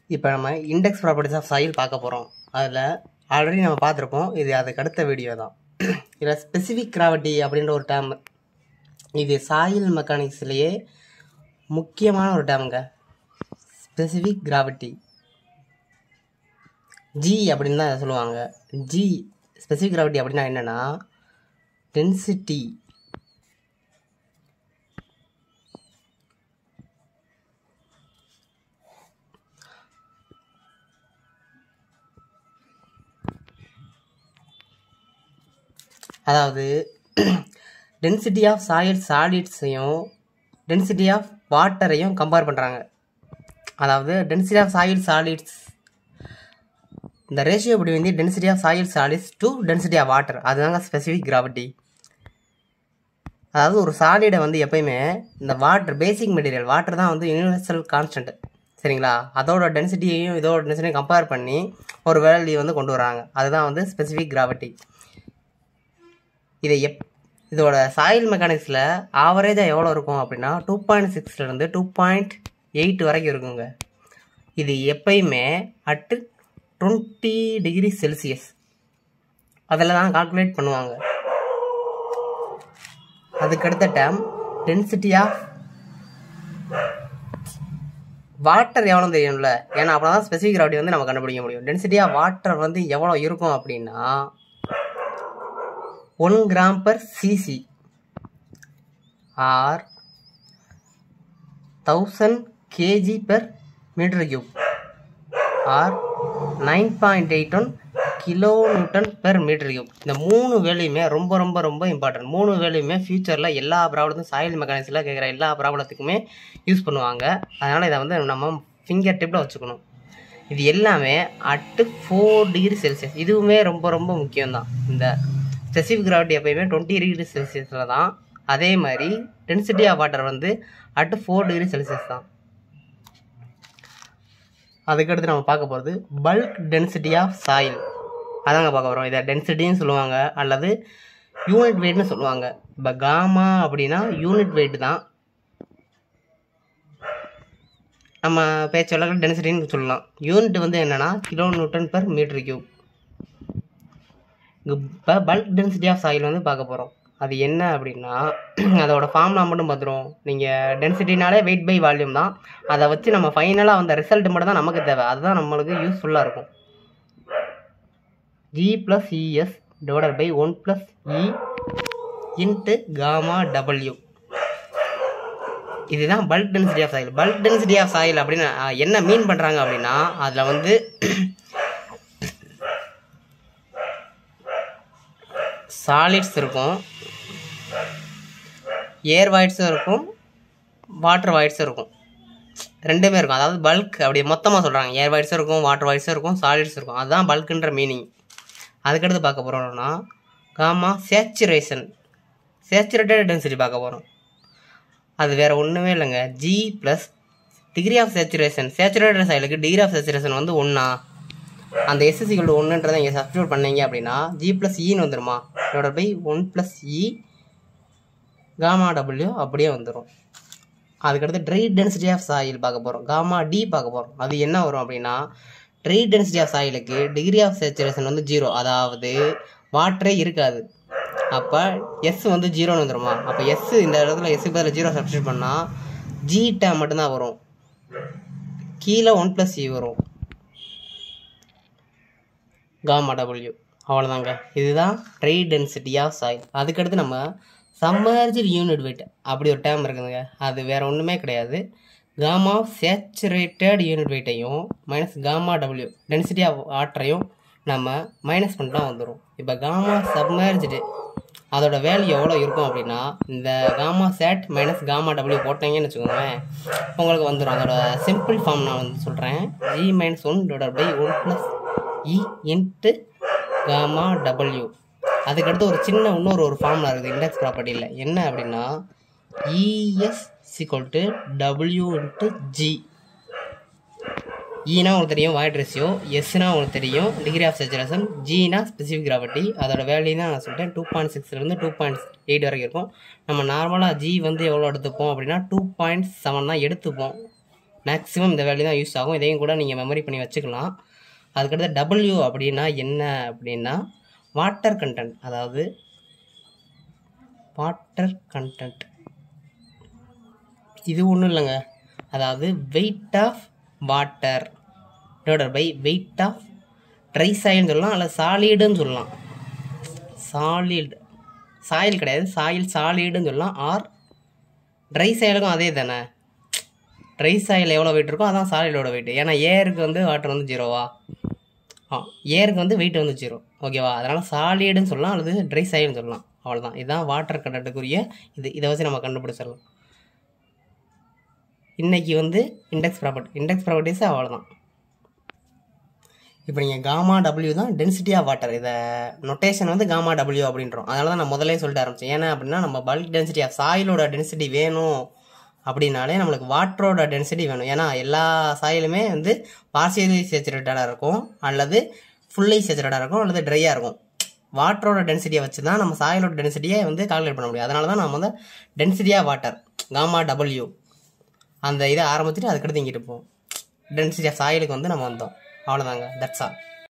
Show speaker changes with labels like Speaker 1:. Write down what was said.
Speaker 1: இப்போ நம்ம index properties of soil பார்க்க போகிறோம் அதில் ஆல்ரெடி நம்ம பார்த்துருப்போம் இது அதுக்கு அடுத்த வீடியோ தான் இதில் ஸ்பெசிஃபிக் கிராவிட்டி அப்படின்ற ஒரு டேம் இது சாயில் மெக்கானிக்ஸ்லேயே முக்கியமான ஒரு டேமுங்க ஸ்பெசிஃபிக் கிராவிட்டி ஜி அப்படின்னு தான் இதை சொல்லுவாங்க ஜி ஸ்பெசிஃபிக் கிராவிட்டி அப்படின்னா என்னென்னா டென்சிட்டி அதாவது டென்சிட்டி ஆஃப் சாயில் சாலிட்ஸையும் டென்சிட்டி ஆஃப் வாட்டரையும் கம்பேர் பண்ணுறாங்க அதாவது டென்சிட்டி ஆஃப் சாயில் சாலிட்ஸ் இந்த ரேஷியோ இப்படி வந்து density of soil solids to density of water அதுதாங்க ஸ்பெசிஃபிக் கிராவிட்டி அதாவது ஒரு சாலிடை வந்து எப்பயுமே இந்த வாட்டர் பேசிக் மெட்டீரியல் வாட்டர் தான் வந்து யூனிவர்சல் கான்ஸ்டன்ட் சரிங்களா அதோட டென்சிட்டியையும் இதோட டென்சிட்டியும் கம்பேர் பண்ணி ஒரு வேல்யூ வந்து கொண்டு வராங்க அதுதான் வந்து ஸ்பெசிஃபிக் கிராவிட்டி இதை எப் இதோட சாயில் மெக்கானிக்ஸில் ஆவரேஜாக எவ்வளோ இருக்கும் அப்படின்னா டூ பாயிண்ட் சிக்ஸ்லேருந்து டூ பாயிண்ட் எயிட் வரைக்கும் இருக்குங்க இது எப்பயுமே அட்டு டுவெண்ட்டி டிகிரி செல்சியஸ் அதில் தான் கால்குலேட் பண்ணுவாங்க அதுக்கடுத்த டேம் டென்சிட்டி ஆஃப் வாட்டர் எவ்வளோ தெரியும்ல ஏன்னா அப்போ தான் ஸ்பெசிஃபிக் கிராவிட்டி வந்து நம்ம கண்டுபிடிக்க முடியும் டென்சிட்டி ஆஃப் வாட்டர் வந்து எவ்வளோ இருக்கும் அப்படின்னா one gram per CC or thousand KG per metre cube or nine point eight one kilo newton per metre cube இந்த மூணு வேலையுமே ரொம்ப ரொம்ப ரொம்ப இம்பார்ட்டன்ட் மூணு வேலையுமே ஃப்யூச்சரில் எல்லா ப்ராப்ளத்தும் சாயில் மெக்கானிக்ஸில் கேட்குற எல்லா ப்ராப்ளத்துக்குமே யூஸ் பண்ணுவாங்க அதனால் இதை வந்து நம்ம ஃபிங்கர் டிப்பில் வச்சுக்கணும் இது எல்லாமே அட்டு ஃபோர் டிகிரி செல்சியஸ் இதுவுமே ரொம்ப ரொம்ப முக்கியம்தான் இந்த ஸ்பெசிஃபிக் கிராவிட்டி எப்பயுமே டுவெண்ட்டி டிகிரி செல்சியஸில் தான் அதே மாதிரி டென்சிட்டி ஆஃப் வாட்டர் வந்து அட்டு ஃபோர் டிகிரி செல்சியஸ் தான் அதுக்கடுத்து நம்ம பார்க்க போகிறது பல்க் டென்சிட்டி ஆஃப் சாயில் அதாங்க பார்க்க போகிறோம் இதை டென்சிட்டின்னு சொல்லுவாங்க அல்லது யூனிட் வெயிட்னு சொல்லுவாங்க இப்போ காமா அப்படின்னா யூனிட் வெயிட் தான் நம்ம பேச்சு வழக்கில் டென்சிட்டின்னு சொல்லலாம் யூனிட் வந்து என்னென்னா kilo newton per metre cube இப்போ பல்க் டென்சிட்டி ஆஃப் சாயில் வந்து பார்க்க போகிறோம் அது என்ன அப்படின்னா அதோட ஃபார்ம்லா மட்டும் பார்த்துருவோம் நீங்கள் டென்சிட்டினாலே வெயிட் பை வால்யூம் தான் அதை வச்சு நம்ம ஃபைனலாக வந்த ரிசல்ட் மட்டும் தான் நமக்கு தேவை அதுதான் நம்மளுக்கு யூஸ்ஃபுல்லாக இருக்கும் G plus ES divided by one plus E into gamma W இதுதான் bulk density of soil bulk density of soil அப்படின்னு அஹ், என்ன மீன் பண்ணுறாங்க அப்படின்னா அதில் வந்து சாலிட்ஸ் இருக்கும் ஏர் வாய்ட்ஸும் இருக்கும் வாட்டர் வாய்ட்ஸும் இருக்கும் ரெண்டுமே இருக்கும் அதாவது பல்க் அப்படி மொத்தமாக சொல்கிறாங்க ஏர் வாய்ட்ஸும் இருக்கும் வாட்டர் வாய்ட்ஸும் இருக்கும் சாலிட்ஸ் இருக்கும் அதுதான் பல்க்குன்ற மீனிங் அதுக்கடுத்து பார்க்க போகிறோம்னா காமா சேச்சுரேஷன் சேச்சுரேட்டட் டென்சிட்டி பார்க்க போகிறோம் அது வேறு ஒன்றுமே இல்லைங்க G plus degree of saturation saturated சைலுக்கு டிகிரி ஆஃப் சேச்சுரேஷன் வந்து ஒன்றா அந்த எஸ்எஸ்சிகளோட ஒன்றுன்றதை இங்கே சப்ஸ்டியூட் பண்ணீங்க அப்படின்னா ஜி ப்ளஸ் இன்னு வந்துருமா இதோட by one plus E gamma W அப்படியே வந்துடும் அதுக்கடுத்து ட்ரை டென்சிட்டி ஆஃப் சாயில் பார்க்க போகிறோம் காமா டி பார்க்க போகிறோம் அது என்ன வரும் அப்படின்னா ட்ரை டென்சிட்டி ஆஃப் சாயிலுக்கு டிகிரி ஆஃப் சேச்சுரேஷன் வந்து ஜீரோ அதாவது வாட்டரே இருக்காது அப்போ எஸ் வந்து ஜீரோன்னு வந்துருமா அப்போ எஸ் இந்த இடத்துல எஸ் பதில் ஜீரோ சப்ஸ்டியூட் பண்ணால் ஜி டேம் மட்டும்தான் வரும் கீழே ஒன் ப்ளஸ் இ வரும் காமா டபிள்யூ அவ்வளோதாங்க இதுதான் ட்ரை டென்சிட்டி ஆஃப் சாயில் அதுக்கடுத்து நம்ம சம்மர்ஜிட் யூனிட் வெயிட் அப்படி ஒரு டேம் இருக்குதுங்க அது வேறு ஒன்றுமே கிடையாது காமா சேச்சுரேட்டட் யூனிட் வெயிட்டையும் மைனஸ் காமா டபிள்யூ டென்சிட்டி ஆஃப் வாட்டரையும் நம்ம மைனஸ் பண்ணிட்டா வந்துடும் இப்போ காமா சப்மர்ஜ்டு அதோட வேல்யூ எவ்வளோ இருக்கும் அப்படின்னா இந்த காமா சேட் மைனஸ் காமா டபிள்யூ போட்டீங்கன்னு வச்சுக்கோங்களேன் உங்களுக்கு வந்துடும் அதோட சிம்பிள் ஃபார்ம் நான் வந்து சொல்கிறேன் G minus one divide by one plus E into gamma டபிள்யூ அதுக்கடுத்து ஒரு சின்ன இன்னொரு ஒரு ஃபார்முலா இருக்குது இண்டெக்ஸ் ப்ராப்பர்ட்டியில் என்ன அப்படின்னா இஎஸ் சிக்வல் டு டபிள்யூ இன்ட்டு ஜி ஈனா உங்களுக்கு தெரியும் வாய்ட் ரேஷியோ எஸ்னா உங்களுக்கு தெரியும் டிகிரி ஆஃப் சேச்சுரேஷன் ஜினா ஸ்பெசிஃபிக் கிராவிட்டி அதோட வேல்யூ தான் நான் சொல்லிட்டேன் டூ பாயிண்ட் சிக்ஸ்லேருந்து டூ பாயிண்ட் எயிட் வரைக்கும் இருக்கும் நம்ம நார்மலாக ஜி வந்து எவ்வளோ எடுத்துப்போம் அப்படின்னா டூ பாயிண்ட் செவன் தான் எடுத்துப்போம் மேக்ஸிமம் இந்த வேல்யூ தான் யூஸ் ஆகும் இதையும் கூட நீங்கள் மெமரி பண்ணி வச்சுக்கலாம் அதுக்கடுத்து டபிள்யூ அப்படின்னா என்ன அப்படின்னா வாட்டர் கண்டென்ட் அதாவது வாட்டர் கண்டென்ட் இது ஒன்றும் இல்லைங்க அதாவது weight of water divided by weight of dry சாயில்னு சொல்லலாம் அல்லது சாலிடுன்னு சொல்லலாம் சாலிட் சாயில் கிடையாது சாயில் சாலிடுன்னு சொல்லலாம் ஆர் ட்ரை சாயிலுக்கும் அதே தானே ட்ரை சாயில் எவ்வளோ வெயிட் இருக்கோ அதான் சாலிடோட வெயிட் ஏன்னா ஏருக்கு வந்து வாட்டர் வந்து ஜீரோவா ஆ ஏருக்கு வந்து வெயிட் வந்து ஜீரோ ஓகேவா அதனால் சாலிடுன்னு சொல்லலாம் அல்லது ட்ரை சாயில்னு சொல்லலாம் அவ்வளோதான் இதுதான் வாட்டர் கண்டென்ட்டுக்குரிய இது இதை வச்சு நம்ம கண்டுபிடிச்சிடலாம் இன்னைக்கு வந்து இண்டெக்ஸ் ப்ராப்பர்ட்டி இண்டெக்ஸ் ப்ராப்பர்ட்டிஸ் அவ்வளோதான் இப்போ நீங்கள் காமா டபிள்யூ தான் டென்சிட்டி ஆஃப் வாட்டர் இதை நொட்டேஷன் வந்து காமா டபிள்யூ அப்படின்றோம் அதனால தான் நான் முதல்ல சொல்லிட்டு ஆரம்பிச்சேன் ஏன்னா அப்படின்னா நம்ம பல்க் டென்சிட்டி ஆஃப் சாயிலோட டென்சிட்டி வேணும் அப்படின்னாலே நம்மளுக்கு வாட்டரோட டென்சிட்டி வேணும் ஏன்னா எல்லா சாயிலுமே வந்து பார்சியலி சேச்சுரேட்டடாக இருக்கும் அல்லது ஃபுல்லி சேச்சுரேட்டாக இருக்கும் அல்லது ட்ரையாக இருக்கும் வாட்டரோட டென்சிட்டியை வச்சு தான் நம்ம சாயிலோட டென்சிட்டியை வந்து கால்குலேட் பண்ண முடியும் அதனால தான் நம்ம வந்து டென்சிட்டியாக வாட்டர் காமா டபிள்யூ அந்த இதை ஆரம்பிச்சுட்டு அதுக்கடுத்து இங்கிட்டு போவோம் டென்சிட்டி ஆஃப் சாயிலுக்கு வந்து நம்ம வந்தோம் அவ்வளோதாங்க தட்ஸ் ஆல்